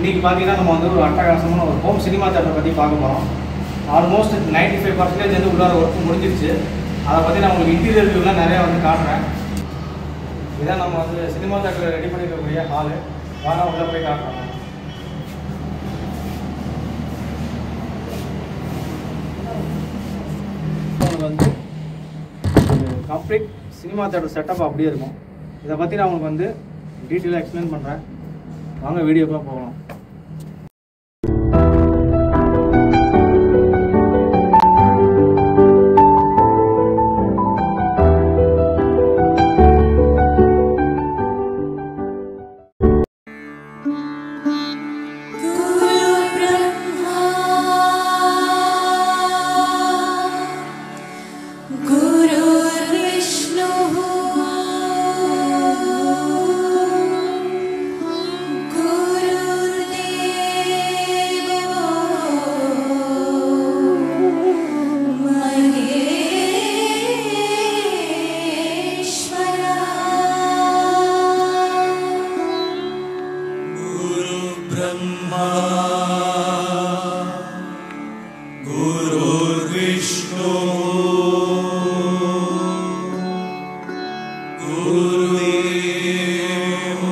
இன்றைக்கி பார்த்தீங்கன்னா நம்ம வந்து ஒரு அட்டகாசமான ஒரு ஹோம் சினிமா தேட்டரை பற்றி பார்க்க போகிறோம் ஆல்மோஸ்ட் நைன்டி ஃபைவ் பர்சன்டேஜ் வந்து உள்ளார ஒர்க் முடிஞ்சிருச்சு அதை பற்றி நான் உங்களுக்கு இன்டீரியர் வியூலாம் நிறையா வந்து காட்டுறேன் இதான் நம்ம வந்து சினிமா தேட்டரில் ரெடி பண்ணிருக்கக்கூடிய ஹாலு வாங்க உள்ளே போய் காட்டுறோம் உங்களுக்கு வந்து கம்ப்ளீட் சினிமா தேட்டர் செட்டப் அப்படியே இருக்கும் இதை பற்றி நான் உங்களுக்கு வந்து டீட்டெயிலாக எக்ஸ்பிளைன் பண்ணுறேன் வாங்க வீடியோக்குலாம் போகலாம் गुरुब्रह्मा गुरुर्विष्णुः गुरुर्देवो महेश्वरः ब्रह्मा गुरुर्विष्णु गुरुदेवो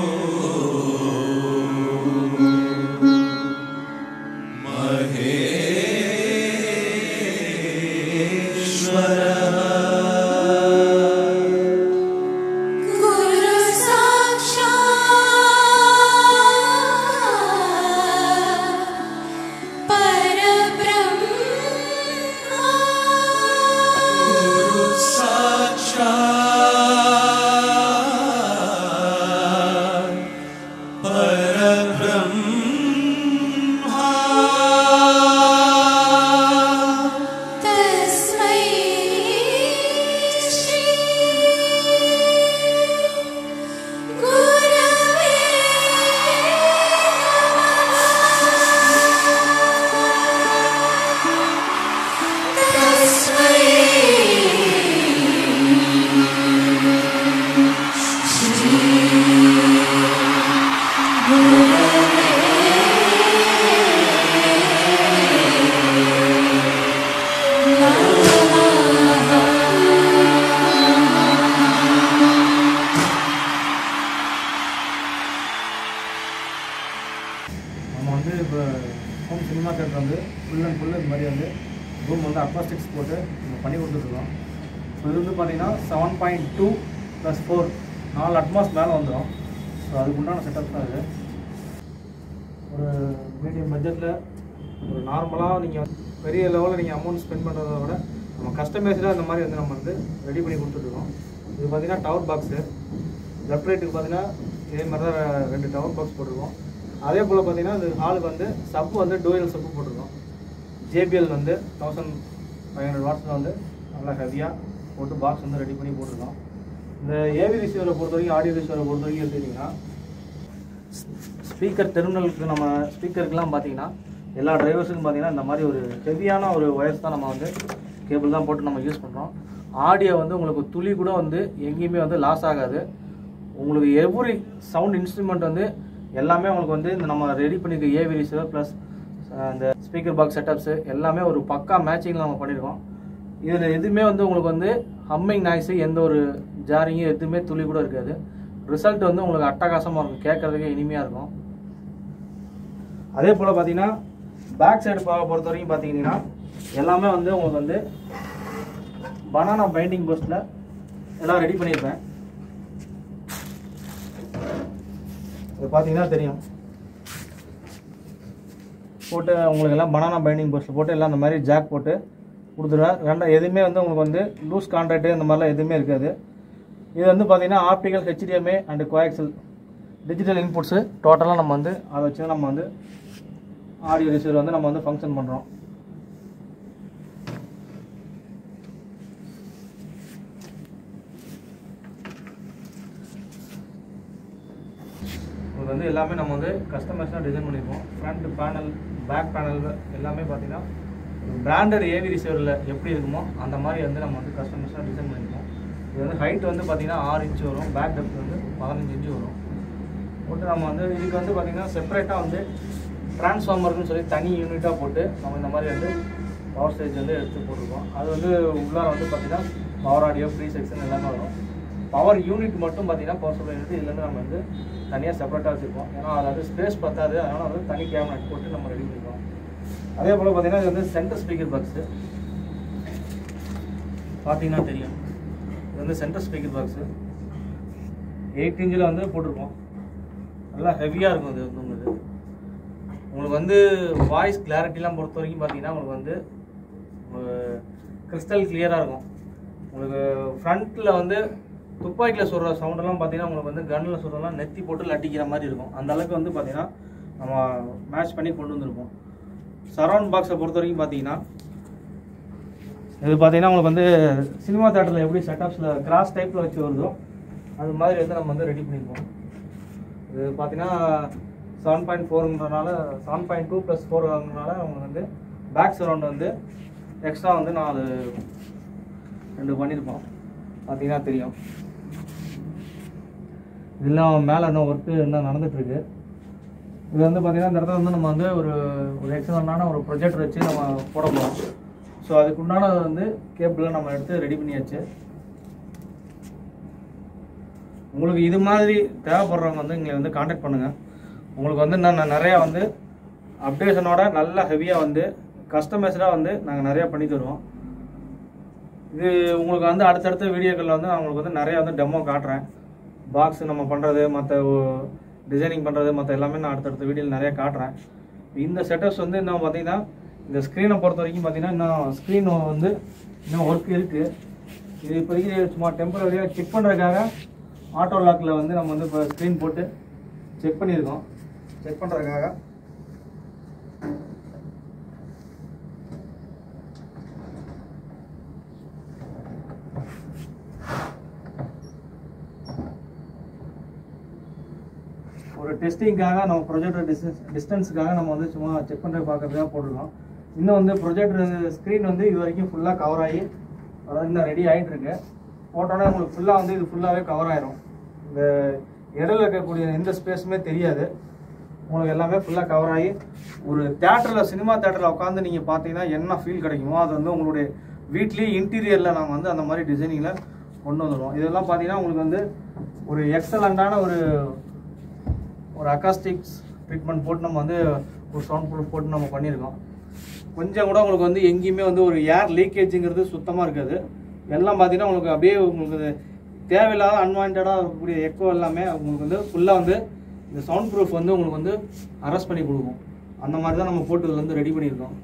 महेश्वरः गुरु साक्षात् परब्रह्मा गुरु साक्षात् परब्रह्मा तस्मै श्री गुरवे नमः तस्मै நம்ம வந்து இப்போ ஹோம் சினிமா தேட்டர் வந்து ஃபுல் அண்ட் ஃபுல் இந்த மாதிரி வந்து ரூம் வந்து அக்வாஸ்டிக்ஸ் போட்டு நம்ம பண்ணி கொடுத்துருக்கோம் ஸோ இது வந்து பார்த்தீங்கன்னா seven point two plus four நாலு அட்மாஸ் மேலே வந்துடும் ஸோ அதுக்கு உண்டான செட்டப் தான் இது ஒரு மீடியம் பட்ஜெட்டில் ஒரு நார்மலாக நீங்கள் பெரிய லெவலில் நீங்கள் அமௌண்ட் ஸ்பெண்ட் பண்ணுறத விட நம்ம கஸ்டமைஸ்டாக இந்த மாதிரி வந்து நம்ம வந்து ரெடி பண்ணி கொடுத்துட்ருக்கோம் இது பார்த்தீங்கன்னா டவர் பாக்ஸு லெஃப்ட் ரைட்டுக்கு பார்த்தீங்கன்னா இதே மாதிரி தான் ரெண்டு டவர் பாக்ஸ் போட்டிருக்கோம் அதே போல் பார்த்தீங்கன்னா இந்த ஹாலுக்கு வந்து சப்பு வந்து டூயல் சப்பு போட்டிருக்கோம் ஜேபிஎல் வந்து தௌசண்ட் ஃபைவ் ஹண்ட்ரட் வாட்ஸில் வந்து நல்லா ஹெவியாக போட்டு பாக்ஸ் வந்து ரெடி பண்ணி போட்டிருக்கோம் இந்த ஏவி ரிசீவரை பொறுத்த வரைக்கும் ஆடியோ ரிசீவரை பொறுத்த வரைக்கும் எடுத்துக்கிட்டிங்கன்னா ஸ்பீக்கர் டெர்மினலுக்கு நம்ம ஸ்பீக்கருக்குலாம் பார்த்தீங்கன்னா எல்லா டிரைவர்ஸுக்கும் பார்த்தீங்கன்னா இந்த மாதிரி ஒரு ஹெவியான ஒரு ஒயர்ஸ் தான் நம்ம வந்து கேபிள் தான் போட்டு நம்ம யூஸ் பண்ணுறோம் ஆடியோ வந்து உங்களுக்கு துளி கூட வந்து எங்கேயுமே வந்து லாஸ் ஆகாது உங்களுக்கு எவ்ரி சவுண்ட் இன்ஸ்ட்ருமெண்ட் வந்து எல்லாமே உங்களுக்கு வந்து இந்த நம்ம ரெடி பண்ணியிருக்க ஏவி ரிசீவர் ப்ளஸ் இந்த ஸ்பீக்கர் பாக்ஸ் செட்டப்ஸு எல்லாமே ஒரு பக்கா மேட்சிங்கில் நம்ம பண்ணியிருக்கோம் இதில் எதுவுமே வந்து உங்களுக்கு வந்து ஹம்மிங் நாய்ஸு எந்த ஒரு ஜாரிங்கும் எதுவுமே துளி கூட இருக்காது ரிசல்ட் வந்து உங்களுக்கு அட்டகாசமாக இருக்கும் கேட்கறதுக்கே இனிமையாக இருக்கும் அதே போல் பார்த்தீங்கன்னா பேக் சைடு பொறுத்த வரைக்கும் பார்த்தீங்கன்னா எல்லாமே வந்து உங்களுக்கு வந்து பனானா பைண்டிங் போஸ்ட்டில் எல்லாம் ரெடி பண்ணியிருப்பேன் இது பார்த்தீங்கன்னா தெரியும் போட்டு உங்களுக்கு எல்லாம் பனானா பைண்டிங் போஸ்ட் போட்டு எல்லாம் அந்த மாதிரி ஜாக் போட்டு கொடுத்துருவேன் ரெண்டா எதுவுமே வந்து உங்களுக்கு வந்து லூஸ் கான்ட்ராக்ட் இந்த மாதிரிலாம் எதுவுமே இருக்காது இது வந்து பார்த்தீங்கன்னா optical HDMI and coaxial digital inputs டோட்டலாக நம்ம வந்து அதை வச்சு தான் நம்ம வந்து ஆடியோ ரிசீவர் வந்து நம்ம வந்து ஃபங்க்ஷன் பண்ணுறோம் இது வந்து எல்லாமே நம்ம வந்து கஸ்டமைஸாக டிசைன் பண்ணியிருக்கோம் ஃப்ரண்ட் பேனல் பேக் பேனல் எல்லாமே பார்த்தீங்கன்னா பிராண்டட் ஏவி ரிசீவரில் எப்படி இருக்குமோ அந்த மாதிரி வந்து நம்ம வந்து கஸ்டமைஸாக டிசைன் பண்ணியிருக்கோம் இது வந்து ஹைட் வந்து பார்த்தீங்கன்னா ஆறு இன்ச் வரும் பேக் டெப்த் வந்து பதினஞ்சு இன்ச்சு வரும் போட்டு நம்ம வந்து இதுக்கு வந்து பார்த்தீங்கன்னா செப்பரேட்டாக வந்து டிரான்ஸ்ஃபார்மருக்குன்னு சொல்லி தனி யூனிட்டாக போட்டு நம்ம இந்த மாதிரி வந்து பவர் ஸ்டேஜ் வந்து எடுத்து போட்டிருக்கோம் அது வந்து உள்ளார வந்து பார்த்தீங்கன்னா பவர் ஆடியோ ஃப்ரீ செக்ஷன் எல்லாமே வரும் பவர் யூனிட் மட்டும் பார்த்தீங்கன்னா பவர் சப்ளை யூனிட் இதுலேருந்து நம்ம வந்து தனியாக செப்பரேட்டாக வச்சுருக்கோம் ஏன்னா அது வந்து ஸ்பேஸ் பத்தாது அதனால் வந்து தனி கேபினட் போட்டு நம்ம ரெடி பண்ணிருக்கோம் அதே போல் பார்த்தீங்கன்னா இது வந்து சென்டர் ஸ்பீக்கர் பாக்ஸு பார்த்தீங்கன்னா தெரியும் இது வந்து சென்டர் ஸ்பீக்கர் பாக்ஸு எயிட் இன்ச்சில் வந்து போட்டிருக்கோம் நல்லா ஹெவியாக இருக்கும் இது வந்து உங்களுக்கு உங்களுக்கு வந்து வாய்ஸ் கிளாரிட்டிலாம் பொறுத்த வரைக்கும் பார்த்தீங்கன்னா உங்களுக்கு வந்து கிறிஸ்டல் கிளியராக இருக்கும் உங்களுக்கு ஃப்ரண்ட்டில் வந்து துப்பாக்கியில் சுடுற சவுண்டெல்லாம் பார்த்தீங்கன்னா உங்களுக்கு வந்து கன்னில் சுடுறதெல்லாம் நெத்தி போட்டு லட்டிக்கிற மாதிரி இருக்கும் அந்த அளவுக்கு வந்து பார்த்தீங்கன்னா நம்ம மேட்ச் பண்ணி கொண்டு வந்திருப்போம் சரௌண்ட் பாக்ஸை பொறுத்த வரைக்கும் பார்த்தீங்கன்னா இது பார்த்தீங்கன்னா உங்களுக்கு வந்து சினிமா தேட்டரில் எப்படி செட்டப்ஸில் கிராஸ் டைப்பில் வச்சு வருதோ அது மாதிரி வந்து நம்ம வந்து ரெடி பண்ணியிருக்கோம் இது பார்த்தீங்கன்னா செவன் பாயிண்ட் ஃபோருன்றனால seven point two plus four வாங்கினால உங்களுக்கு வந்து பேக் சரௌண்ட் வந்து எக்ஸ்ட்ரா வந்து நான் அது ரெண்டு பண்ணியிருப்போம் பார்த்தீங்கன்னா தெரியும் இதெல்லாம் மேலே இன்னும் ஒர்க்கு இன்னும் நடந்துகிட்ருக்கு இது வந்து பார்த்தீங்கன்னா இந்த இடத்துல வந்து நம்ம வந்து ஒரு ஒரு எக்ஸலண்டான ஒரு ப்ரொஜெக்டர் வச்சு நம்ம போட போகிறோம் ஸோ அதுக்குண்டான வந்து கேபிளை நம்ம எடுத்து ரெடி பண்ணியாச்சு உங்களுக்கு இது மாதிரி தேவைப்படுறவங்க வந்து எங்களை வந்து காண்டாக்ட் பண்ணுங்கள் உங்களுக்கு வந்து நான் நிறையா வந்து அப்டேஷனோட நல்லா ஹெவியாக வந்து கஸ்டமைஸ்டாக வந்து நாங்கள் நிறையா பண்ணி தருவோம் இது உங்களுக்கு வந்து அடுத்தடுத்த வீடியோக்களில் வந்து நான் உங்களுக்கு வந்து நிறையா வந்து டெமோ காட்டுறேன் பாக்ஸ் நம்ம பண்ணுறது மற்ற டிசைனிங் பண்ணுறது மற்ற எல்லாமே நான் அடுத்தடுத்த வீடியோவில் நிறையா காட்டுறேன் இந்த செட்டப்ஸ் வந்து இன்னும் பார்த்தீங்கன்னா இந்த ஸ்க்ரீனை பொறுத்த வரைக்கும் பார்த்தீங்கன்னா இன்னும் ஸ்க்ரீன் வந்து இன்னும் ஒர்க் இருக்குது இது இப்போதைக்கு சும்மா டெம்பரரியாக செக் பண்ணுறதுக்காக ஆட்டோ லாக்கில் வந்து நம்ம வந்து இப்போ ஸ்க்ரீன் போட்டு செக் பண்ணியிருக்கோம் செக் பண்ணுறதுக்காக ஒரு டெஸ்டிங்காக நம்ம ப்ரொஜெக்டர் டிஸ்டன்ஸ் டிஸ்டன்ஸுக்காக நம்ம வந்து சும்மா செக் பண்ணுறது பார்க்கறதுக்காக போட்டிருக்கோம் இன்னும் வந்து ப்ரொஜெக்டர் ஸ்க்ரீன் வந்து இது வரைக்கும் ஃபுல்லாக கவர் ஆகி அதாவது இன்னும் ரெடி ஆகிட்டு இருக்கு போட்டோன்னே உங்களுக்கு ஃபுல்லாக வந்து இது ஃபுல்லாகவே கவர் ஆயிரும் இந்த இடையில இருக்கக்கூடிய எந்த ஸ்பேஸுமே தெரியாது உங்களுக்கு எல்லாமே ஃபுல்லாக கவர் ஆகி ஒரு தேட்டரில் சினிமா தேட்டரில் உட்காந்து நீங்கள் பார்த்தீங்கன்னா என்ன ஃபீல் கிடைக்குமோ அது வந்து உங்களுடைய வீட்லேயே இன்டீரியரில் நாங்கள் வந்து அந்த மாதிரி டிசைனிங்கில் கொண்டு வந்துடுவோம் இதெல்லாம் பார்த்தீங்கன்னா உங்களுக்கு வந்து ஒரு எக்ஸலண்ட்டான ஒரு ஒரு அக்காஸ்டிக்ஸ் ட்ரீட்மெண்ட் போட்டு நம்ம வந்து ஒரு சவுண்ட் ப்ரூஃப் போட்டு நம்ம பண்ணியிருக்கோம் கொஞ்சம் கூட உங்களுக்கு வந்து எங்கேயுமே வந்து ஒரு ஏர் லீக்கேஜுங்கிறது சுத்தமாக இருக்காது எல்லாம் பார்த்தீங்கன்னா உங்களுக்கு அப்படியே உங்களுக்கு இது தேவையில்லாத அன்வான்டாக இருக்கக்கூடிய எக்கோ எல்லாமே உங்களுக்கு வந்து ஃபுல்லாக வந்து இந்த சவுண்ட் ப்ரூஃப் வந்து உங்களுக்கு வந்து அரெஸ்ட் பண்ணி கொடுக்கும் அந்த மாதிரி தான் நம்ம போட்டு இதுல வந்து ரெடி பண்ணியிருக்கோம்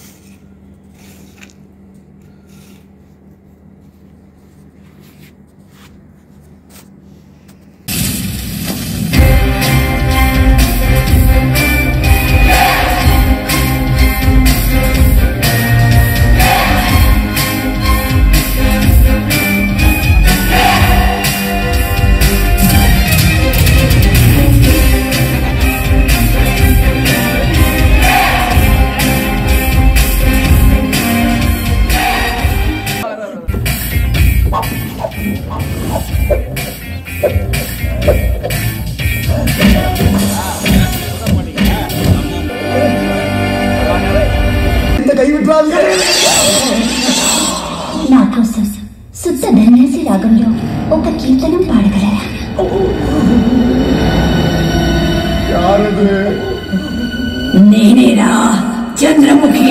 నా కోసం శుద్ధ ధన్యాసి రాగంలో ఒక కీర్తనం పాడగలరా నేనేరా చంద్రముఖి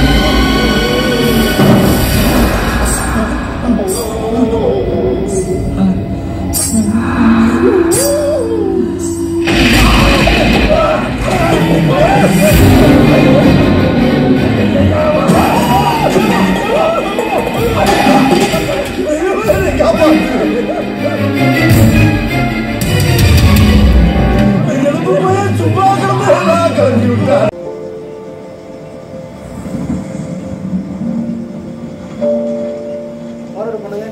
ஆர்டர் பண்ணுங்க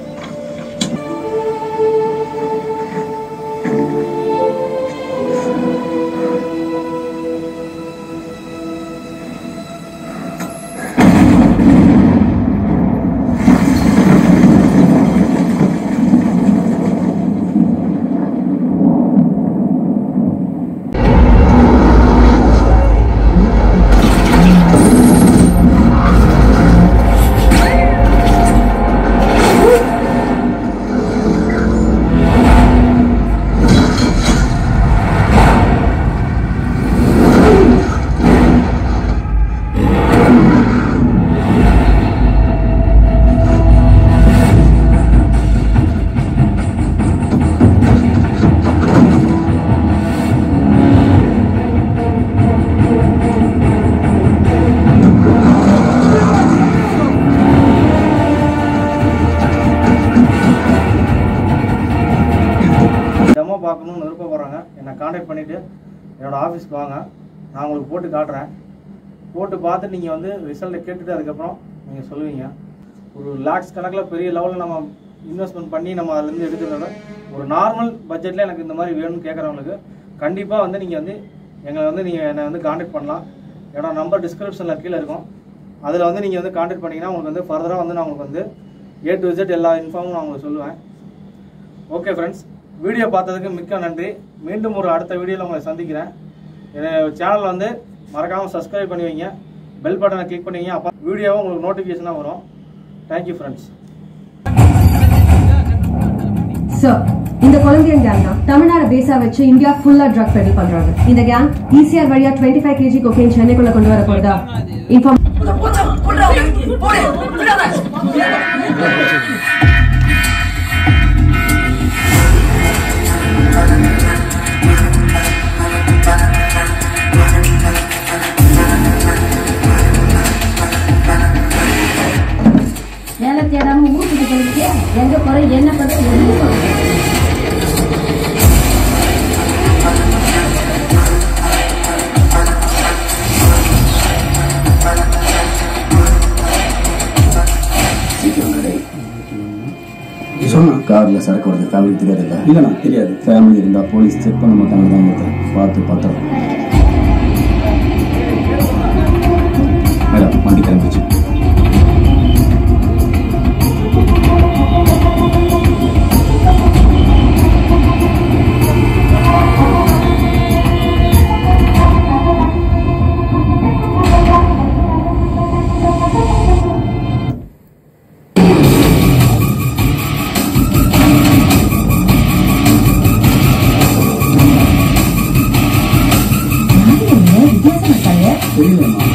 காண்டாக்ட் பண்ணிவிட்டு என்னோடய ஆஃபீஸ்க்கு வாங்க நான் உங்களுக்கு போட்டு காட்டுறேன் போட்டு பார்த்து நீங்கள் வந்து ரிசல்ட்டை கேட்டுட்டு அதுக்கப்புறம் நீங்கள் சொல்லுவீங்க ஒரு லேக்ஸ் கணக்கில் பெரிய லெவலில் நம்ம இன்வெஸ்ட்மெண்ட் பண்ணி நம்ம அதுலேருந்து எடுக்கிறத விட ஒரு நார்மல் பட்ஜெட்டில் எனக்கு இந்த மாதிரி வேணும்னு கேட்குறவங்களுக்கு கண்டிப்பாக வந்து நீங்கள் வந்து எங்களை வந்து நீங்கள் என்னை வந்து காண்டாக்ட் பண்ணலாம் என்னோட நம்பர் டிஸ்கிரிப்ஷனில் கீழே இருக்கும் அதில் வந்து நீங்கள் வந்து காண்டாக்ட் பண்ணிங்கன்னா உங்களுக்கு வந்து ஃபர்தராக வந்து நான் உங்களுக்கு வந்து ஏ டு Z எல்லா இன்ஃபார்மும் நான் உங்களுக்கு சொல்லுவேன் ஓகே ஃப்ரெண்ட்ஸ் வீடியோ பார்த்ததுக்கு மிக்க நன்றி மீண்டும் ஒரு அடுத்த வீடியோவில் உங்களை சந்திக்கிறேன் என் சேனல் வந்து மறக்காமல் சப்ஸ்கிரைப் பண்ணி வைங்க பெல் பட்டனை கிளிக் பண்ணி வைங்க அப்போ வீடியோவும் உங்களுக்கு நோட்டிஃபிகேஷனாக வரும் தேங்க்யூ ஃப்ரெண்ட்ஸ் சார் இந்த கொலம்பியன் கேங் தான் தமிழ்நாடு பேஸா வச்சு இந்தியா ஃபுல்லா ட்ரக் பெடல் பண்றாங்க இந்த கேங் ஈசிஆர் வழியா டுவெண்ட்டி ஃபைவ் கேஜி கொக்கைன் சென்னைக்குள்ள கொண்டு வர போறதா இன்ஃபார்ம் வேலை தேடாம ஊருக்கு போயிட்டு எங்க போற என்ன பண்ற எதுவும் சொல்லல. சொன்னா கார்ல சரக்கு வருது ஃபேமிலி தெரியாதுல்ல இல்லைண்ணா தெரியாது ஃபேமிலி இருந்தா போலீஸ் செக் பண்ண மாட்டாங்க தான் மொத்தம். பார்த்து பத்திரம் மேடம் வண்டி கிளம்பிச்சு வித்தியாசமா இருக்காங்க தெரியலண்ணா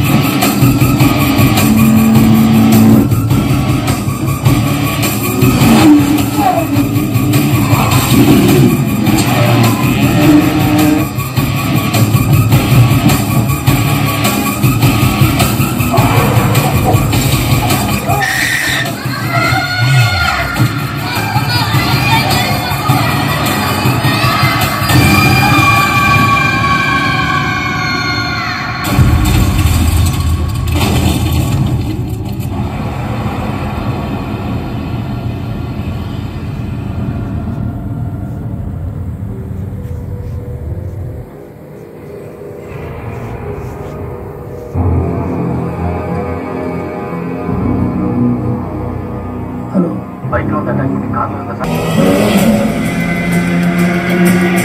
ஹலோ பைக்கில் வந்த காரில்